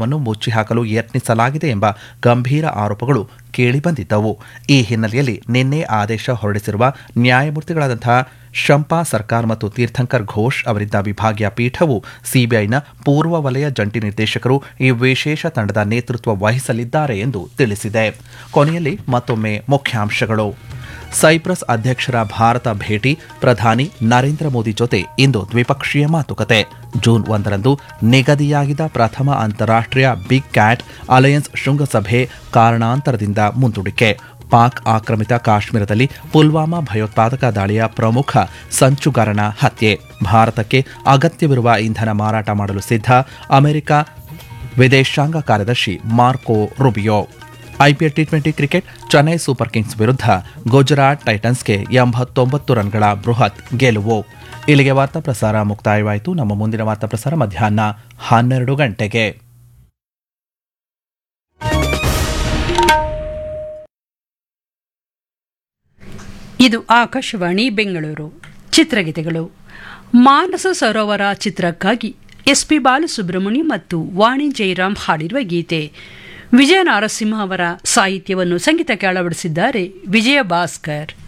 ವಿಚಾರವನ್ನು ಮುಚ್ಚಿಹಾಕಲು ಯತ್ನಿಸಲಾಗಿದೆ ಎಂಬ ಗಂಭೀರ ಆರೋಪಗಳು ಕೇಳಿಬಂದಿದ್ದವು ಈ ಹಿನ್ನೆಲೆಯಲ್ಲಿ ನಿನ್ನೆ ಆದೇಶ ಹೊರಡಿಸಿರುವ ನ್ಯಾಯಮೂರ್ತಿಗಳಾದಂತಹ ಶಂಪಾ ಸರ್ಕಾರ್ ಮತ್ತು ತೀರ್ಥಂಕರ್ ಘೋಷ್ ಅವರಿದ್ದ ವಿಭಾಗೀಯ ಪೀಠವು ಸಿಬಿಐನ ಪೂರ್ವ ವಲಯ ಜಂಟಿ ನಿರ್ದೇಶಕರು ಈ ವಿಶೇಷ ತಂಡದ ನೇತೃತ್ವ ವಹಿಸಲಿದ್ದಾರೆ ಎಂದು ತಿಳಿಸಿದೆ ಕೊನೆಯಲ್ಲಿ ಮತ್ತೊಮ್ಮೆ ಮುಖ್ಯಾಂಶಗಳು ಸೈಪ್ರಸ್ ಅಧ್ಯಕ್ಷರ ಭಾರತ ಭೇಟಿ ಪ್ರಧಾನಿ ನರೇಂದ್ರ ಮೋದಿ ಜೊತೆ ಇಂದು ದ್ವಿಪಕ್ಷೀಯ ಮಾತುಕತೆ ಜೂನ್ ಒಂದರಂದು ನಿಗದಿಯಾಗಿದ್ದ ಪ್ರಥಮ ಅಂತಾರಾಷ್ಟ್ರೀಯ ಬಿಗ್ ಕ್ಯಾಟ್ ಅಲಯನ್ಸ್ ಶೃಂಗಸಭೆ ಕಾರಣಾಂತರದಿಂದ ಮುಂದೂಡಿಕೆ ಪಾಕ್ ಆಕ್ರಮಿತ ಕಾಶ್ಮೀರದಲ್ಲಿ ಪುಲ್ವಾಮಾ ಭಯೋತ್ಪಾದಕ ದಾಳಿಯ ಪ್ರಮುಖ ಸಂಚುಗಾರನ ಹತ್ಯೆ ಭಾರತಕ್ಕೆ ಅಗತ್ಯವಿರುವ ಇಂಧನ ಮಾರಾಟ ಮಾಡಲು ಸಿದ್ಧ ಅಮೆರಿಕ ವಿದೇಶಾಂಗ ಕಾರ್ಯದರ್ಶಿ Marco Rubio IPL T twenty cricket Chennai super kings ವಿರುದ್ಧ ಗುಜರಾತ್ ಟೈಟನ್ಸ್ಗೆ ಎಂಬತ್ತೊಂಬತ್ತು ರನ್ಗಳ ಬೃಹತ್ ಗೆಲುವು ಇಲ್ಲಿಗೆ ವಾರ್ತಾ ಪ್ರಸಾರ ಮುಕ್ತಾಯವಾಯಿತು ನಮ್ಮ ಮುಂದಿನ ವಾರ್ತಾ ಪ್ರಸಾರ ಮಧ್ಯಾಹ್ನ ಹನ್ನೆರಡು ಗಂಟೆಗೆ ಇದು ಆಕಾಶವಾಣಿ ಬೆಂಗಳೂರು ಚಿತ್ರಗೀತೆಗಳು ಮಾನಸ ಸರೋವರ ಚಿತ್ರಕ್ಕಾಗಿ ಎಸ್ ಪಿ ಬಾಲಸುಬ್ರಹ್ಮಣ್ಯ ಮತ್ತು ವಾಣಿ ಜಯರಾಮ್ ಹಾಡಿರುವ ಗೀತೆ ವಿಜಯ ನಾರಸಿಂಹ ಅವರ ಸಾಹಿತ್ಯವನ್ನು ಸಂಗೀತಕ್ಕೆ ಅಳವಡಿಸಿದ್ದಾರೆ ವಿಜಯ ಭಾಸ್ಕರ್